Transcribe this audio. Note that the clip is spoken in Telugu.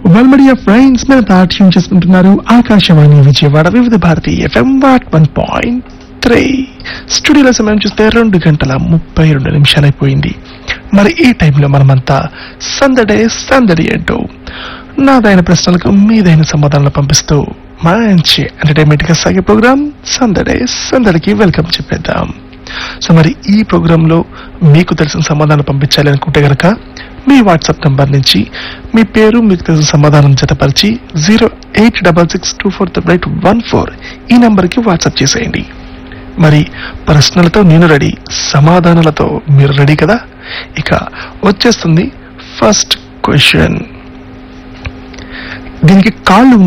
వెల్మడియా ఫ్రెండ్స్ మీద పాఠ్యం చేసుకుంటున్నారు ఆకాశవాణి విజయవాడ వివిధ భారతి ఎఫ్ఎం వాట్ వన్ పాయింట్ త్రీ స్టూడియోలో సమయం చూస్తే రెండు గంటల ముప్పై రెండు నిమిషాలైపోయింది మరి ఈ టైంలో మనమంతా సందడే సందడి అంటూ నాదైన ప్రశ్నలకు మీదైన సమాధానాలు పంపిస్తూ మంచి ఎంటర్టైన్మెంట్ గా సాగే ప్రోగ్రామ్ సందడే సందడికి వెల్కమ్ చెప్పేద్దాం సో మరి ఈ ప్రోగ్రామ్ లో మీకు తెలిసిన సమాధానం పంపించాలి అనుకుంటే గనక మీ వాట్సాప్ నంబర్ నుంచి మీ పేరు మీకు తెలిసిన సమాధానం జతపరిచి zero eight double six two four double eight one four ఈ నంబర్కి వాట్సాప్ చేసేయండి మరి ప్రశ్నలతో నేను రెడీ సమాధానాలతో మీరు రెడీ కదా ఇక వచ్చేస్తుంది ఫస్ట్ క్వశ్చన్ దీనికి కాళ్ళు